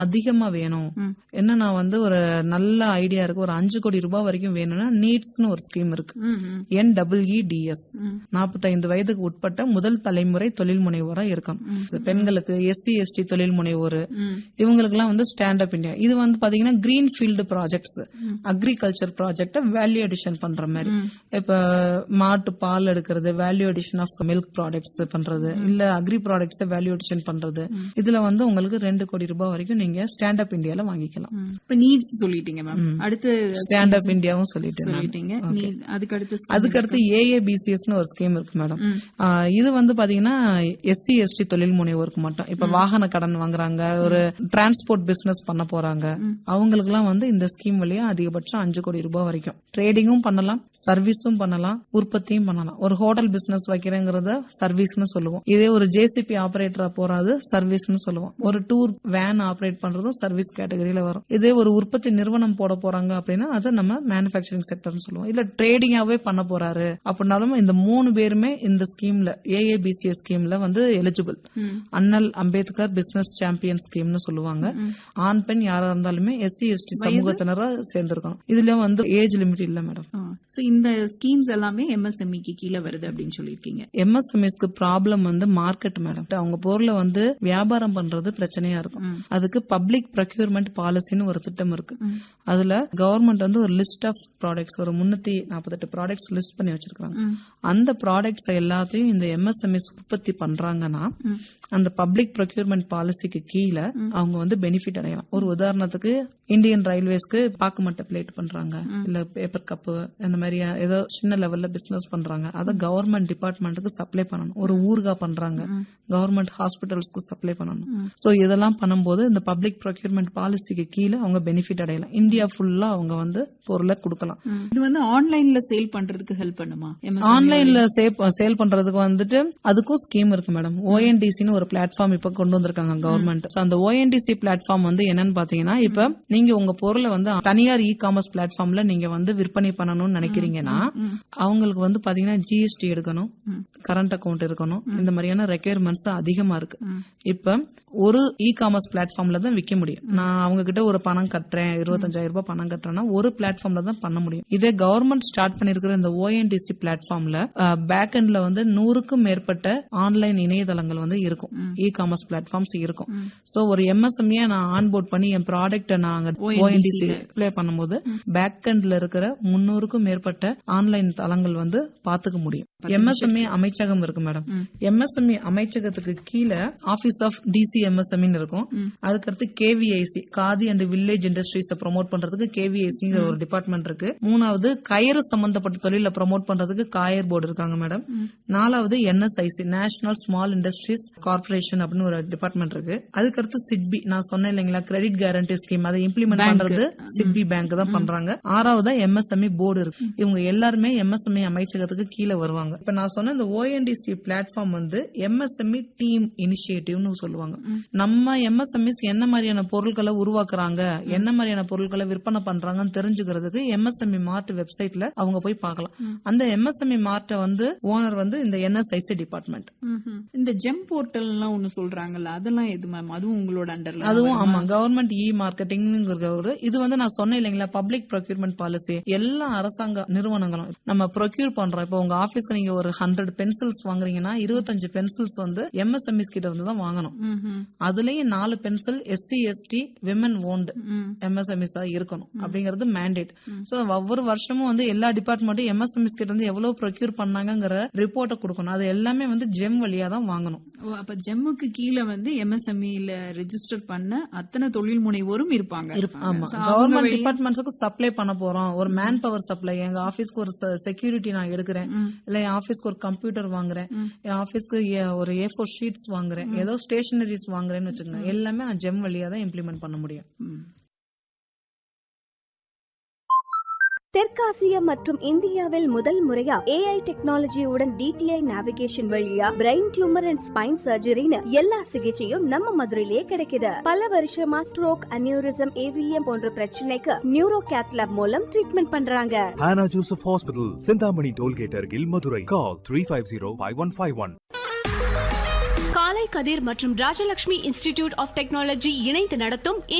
அதிகமா வேணும் ம். என்ன நான் வந்து ஒரு நல்ல ஐடியா இருக்கு ஒரு அஞ்சு கோடி ரூபாய் வரைக்கும் வேணும்னா நீட்ஸ்னு ஒரு ஸ்கீம் இருக்கு ம், ம், என்டபிள்இடிஎஸ் ம். நாற்பத்தைந்து வயதுக்கு உட்பட்ட முதல் தலைமுறை தொழில் முனைவோரா இருக்கணும் ம். இது பெண்களுக்கு எஸ்சி எஸ்டி தொழில் முனைவோர் ம். இவங்களுக்குலாம் வந்து ஸ்டாண்ட் அப் இந்தியா இது வந்து பாத்தீங்கன்னா green field projects agriculture project value addition பண்ற மாதிரி ம். இப்ப மாட்டு பால் எடுக்கிறது value addition of milk products பண்றது இல்ல அக்ரி ப்ராடக்ட்ஸ் வேல்யூ அடிஷன் பண்றது இதுல வந்து உங்களுக்கு ரெண்டு கோடி ரூபாய் வரைக்கும் நீங்க ஸ்டாண்ட் அப் இந்தியால வாங்கிக்கலாம் ம். இப்ப நீட்ஸ் சொல்லிட்டீங்க மேம் அடுத்து ஸ்டாண்ட் அப் இந்தியாவும் சொல்லிட்டேன் நான். சொல்லிட்டீங்க need. அதுக்கு அடுத்து scheme அதுக்கு அடுத்து ஏஏபிசிஎஸ்னு ஒரு ஸ்கீம் இருக்கு மேடம் ம். ஆஹ் இது வந்து பாத்தீங்கன்னா எஸ்சி எஸ்டி தொழில் முனைவோருக்கு மட்டும் இப்ப வாகன கடன் வாங்குறாங்க ஒரு டிரான்ஸ்போர்ட் பிசினஸ் பண்ண போறாங்க அவங்களுக்கு எல்லாம் வந்து இந்த ஸ்கீம் வழியா அதிகபட்சம் அஞ்சு கோடி ரூபாய் வரைக்கும் ட்ரேடிங்கும் பண்ணலாம் சர்வீஸும் பண்ணலாம் உற்பத்தியும் பண்ணலாம் ஒரு ஹோட்டல் பிசினஸ் வைக்கிறேங்கிறத சர்வீஸ்னு சொல்லுவோம் இதே ஒரு ஜேசிபி ஆபரேட்டரா போறது சர்வீஸ்னு சொல்லுவோம் ஒரு டூர் வேன் ஆபரேட் பண்றதும் சர்வீஸ் கேட்டகரியில வரும் இதே ஒரு உற்பத்தி நிறுவனம் போட போறாங்க அப்படின்னா அதை நம்ம மேனுபேக்சரிங் செக்டர்னு சொல்லுவோம் இல்ல ட்ரேடிங்காவே பண்ண போறாரு அப்படின்னாலும் இந்த மூணு பேருமே இந்த ஸ்கீம்ல ஏஏபிசிஎஸ் ஸ்கீம்ல வந்து எலிஜிபிள் ம். அண்ணல் அம்பேத்கர் பிசினஸ் சாம்பியன் ஸ்கீம்னு சொல்லுவாங்க ஆண் பெண் யாரா இருந்தாலுமே எஸ்சி எஸ்டி சமூகத்தினரா சேர்ந்திருக்கணும் இதுல வந்து ஏஜ் லிமிட் இல்ல மேடம் சோ இந்த ஸ்கீம்ஸ் எல்லாமே எம்எஸ்எம்இக்கு கீழே வருது அப்படின்னு சொல்லியிருக்கீங்க எம்எஸ்எம்எஸ்க்கு ப்ராப்ளம் வந்து மார்க்கெட் மேடம் அவங்க பொருளை வந்து வியாபாரம் பண்றது பிரச்சனையா இருக்கும் ம். அதுக்கு பப்ளிக் ப்ரொக்யூர்மெண்ட் பாலிசின்னு ஒரு திட்டம் இருக்கு ம். அதுல கவர்மெண்ட் வந்து ஒரு லிஸ்ட் ஆஃப் ப்ராடக்ட்ஸ் ஒரு முன்னூத்தி நாற்பத்தெட்டு ப்ராடக்ட்ஸ் லிஸ்ட் பண்ணி வச்சிருக்காங்க ம். அந்த ப்ராடக்ட்ஸ் எல்லாத்தையும் இந்த எம்எஸ்எம்எஸ் உற்பத்தி பண்றாங்கன்னா ம். அந்த பப்ளிக் ப்ரொக்யூர்மெண்ட் பாலிசிக்கு கீழே அவங்க வந்து பெனிஃபிட் அடையலாம் ஒரு உதாரணத்துக்கு இந்தியன் ரயில்வேஸ்க்கு பாக்கு மட்டை பிளேட் பண்றாங்க இல்ல பேப்பர் கப்பு இந்த மாதிரி ஏதோ சின்ன லெவல்ல பிசினஸ் பண்றாங்க அதை கவர்மெண்ட் டிபார்ட்மெண்ட்டுக்கு சப்ளை பண்ணணும் ஒரு ஊர்கா பண்றாங்க கவர்மெண்ட் ஹாஸ்பிட்டல்ஸ்க்கு சப்ளை பண்ணணும் சோ இதெல்லாம் பண்ணும்போது இந்த பப்ளிக் ப்ரொக்யூர்மெண்ட் பாலிசிக்கு கீழே அவங்க பெனிஃபிட் அடையலாம் இந்தியா ஃபுல்லா அவங்க வந்து பொருளை கொடுக்கலாம் ம். இது வந்து ஆன்லைன்ல சேல் பண்றதுக்கு ஹெல்ப் பண்ணுமா MSME ஆன்லைன்ல சேல் பண்றதுக்கு வந்துட்டு அதுக்கும் ஸ்கீம் இருக்கு மேடம் ஓஎன்டிசின்னு ஒரு பிளாட்ஃபார்ம் இப்ப கொண்டு வந்திருக்காங்க கவர்மெண்ட் அந்த ஓஎன்டிசி பிளாட்ஃபார்ம் வந்து என்னன்னு பாத்தீங்கன்னா இப்ப நீங்க உங்க பொருளை வந்து தனியார் இ காமர்ஸ் பிளாட்ஃபார்ம்ல நீங்க வந்து விற்பனை பண்ணணும்னு நினைக்கிறீங்கன்னா ம். அவங்களுக்கு வந்து பாத்தீங்கன்னா ஜிஎஸ்டி எடுக்கணும் ம். கரண்ட் அக்கவுண்ட் இருக்கணும் இந்த மாதிரியான ரெக்யர்மெண்ட்ஸ் அதிகமா இருக்கு ம். இப்ப ஒரு இ காமர்ஸ் பிளாட்ஃபார்ம்ல தான் விற்க முடியும் நான் அவங்க கிட்ட ஒரு பணம் கட்டுறேன் இருபத்தஞ்சாயிரம் ரூபாய் பணம் கட்டுறேன்னா ஒரு பிளாட்ஃபார்ம்ல தான் பண்ண முடியும் இதே கவர்மெண்ட் ஸ்டார்ட் பண்ணிருக்கிற இந்த ஓஎன்டிசி பிளாட்ஃபார்ம்ல பேக் எண்ட்ல வந்து நூறுக்கும் மேற்பட்ட ஆன்லைன் இணையதளங்கள் வந்து இருக்கும் இ காமர்ஸ் பிளாட்ஃபார்ம்ஸ் இருக்கும் சோ ஒரு எம்எஸ்எம்ஏ நான் ஆன்போர்ட் பண்ணி என் ப்ராடக்ட நான் அங்க ஓஎன்டிசி ப்ளே பண்ணும்போது பேக் எண்ட்ல இருக்கிற முன்னூறுக்கும் மேற்பட்ட ஆன்லைன் தளங்கள் வந்து பாத்துக்க முடியும் எம்எஸ்எம்ஏ அமைச்சகம் இருக்கு மேடம் எம்எஸ்எம்இ அமைச்சகத்துக்கு கீழே ஆபீஸ் ஆஃப் டிசி எம்எஸ்எம்இ இருக்கும் அதுக்கடுத்து KVIC Khadi and village industries promote பண்றதுக்கு கேவிஐசிங்கிற ஒரு டிபார்ட்மெண்ட் இருக்கு மூணாவது கயிறு சம்பந்தப்பட்ட தொழில ப்ரோமோட் பண்றதுக்கு காயர் போர்டு இருக்காங்க மேடம் நாலாவது NSIC national small industries corporation அப்படின்னு ஒரு டிபார்ட்மெண்ட் இருக்கு அதுக்கடுத்து சிட்பி நான் சொன்னேன் இல்லைங்களா கிரெடிட் கேரண்டி ஸ்கீம் அதை இம்ப்ளிமெண்ட் பண்றது சிட்பி பேங்க் தான் பண்றாங்க ஆறாவது எம்எஸ்எம்இ போர்டு இருக்கு இவங்க எல்லாருமே எம்எஸ்எம்இ அமைச்சகத்துக்கு கீழே வருவாங்க இப்ப நான் சொன்ன இந்த ஓஎன்டிசி பிளாட்ஃபார்ம் வந்து எம்எஸ்எம்இ டீம் இனிஷியேட்டிவ்னு சொல்லுவாங்க நம்ம எம்எஸ்எம்இஸ் என்ன மாதிரியான பொருட்களை உருவாக்குறாங்க என்ன மாதிரியான பொருட்களை விற்பனை பண்றாங்கன்னு தெரிஞ்சுக்கிறதுக்கு எம்எஸ்எம்இ மார்ட் வெப்சைட்ல அவங்க போய் பார்க்கலாம் அந்த எம்எஸ்எம்இ மார்ட்டை வந்து ஓனர் வந்து இந்த என்எஸ்ஐசி டிபார்ட்மெண்ட் ம்ஹும். இந்த ஜெம் போர்ட்டல் எல்லாம் ஒண்ணு சொல்றாங்கல்ல அதெல்லாம் எது மேம் அதுவும் உங்களோட அண்டர்ல அதுவும் ஆமா கவர்மெண்ட் இ மார்க்கெட்டிங்கிறது இது வந்து நான் சொன்னேன் இல்லைங்களா பப்ளிக் ப்ரொக்யூர்மெண்ட் பாலிசி எல்லா அரசாங்க நிறுவனங்களும் நம்ம ப்ரொக்யூர் பண்றோம் இப்போ உங்க ஆபீஸ்க்கு நீங்க ஒரு ஹண்ட்ரட் பென்சில்ஸ் வாங்குறீங்கன்னா இருபத்தஞ்சு பென்சில்ஸ் வந்து எம்எஸ்எம்இஸ் கிட்ட இருந்து தான் வாங்கணும் அதுலயும் நாலு பென்சில் SC ST women owned MSMEs இருக்கணும் அப்படிங்கிறது மேண்டேட் சோ ஒவ்வொரு வருஷமும் வந்து எல்லா டிபார்ட்மெண்ட்டும் எம்எஸ்எம்இஸ் கிட்ட இருந்து எவ்வளவு ப்ரொக்யூர் பண்ணாங்கங்கிற ரிப்போர்ட்டை கொடுக்கணும் அது எல்லாமே வந்து ஜெம் வழியா தான் வாங்கணும் ஓ அப்ப ஜெம்முக்கு கீழே வந்து எம்எஸ்எம்இல ரெஜிஸ்டர் பண்ண அத்தனை தொழில் முனைவோரும் இருப்பாங்க ஆமா So, அவங்க கவர்மெண்ட் வழியா- டிபார்ட்மெண்ட்ஸ்க்கு சப்ளை பண்ண போறோம் ஒரு மேன் பவர் சப்ளை எங்க ஆபீஸ்க்கு ஒரு செக்யூரிட்டி நான் எடுக்கிறேன் இல்ல என் ஆபீஸ்க்கு ஒரு கம்ப்யூட்டர் வாங்குறேன் என் ஆபீஸ்க்கு ஏ- ஒரு ஏ ஃபோர் ஷீட்ஸ் வாங்குறேன் ஏதோ ஸ்டேஷனரிஸ் வாங்குறேன்னு வச்சுக்கோங்க எல்லாமே நான் ஜெம் வழியா தான் இம்ப்ளிமெண்ட் பண்ண முடியும் ம். தெற்காசியா மற்றும் இந்தியாவில் முதல் முறையா ஏஐ டெக்னாலஜியுடன் டிடிஐ நேவிகேஷன் வழியா பிரெயின் டியூமர் அண்ட் ஸ்பைன் சர்ஜரின்னு எல்லா சிகிச்சையும் நம்ம மதுரையிலேயே கிடைக்குது பல வருஷமா ஸ்ட்ரோக் அனியூரிசம் ஏவிஎம் போன்ற பிரச்சனைக்கு நியூரோ கேத்லாப் மூலம் ட்ரீட்மெண்ட் பண்றாங்க Hannah Joseph Hospital, Sindhamani Tollgate, Argil, Madurai. Call 350 5151. காலை கதிர் மற்றும் ராஜலட்சுமி இன்ஸ்டிடியூட் ஆஃப் டெக்னாலஜி இணைந்து நடத்தும்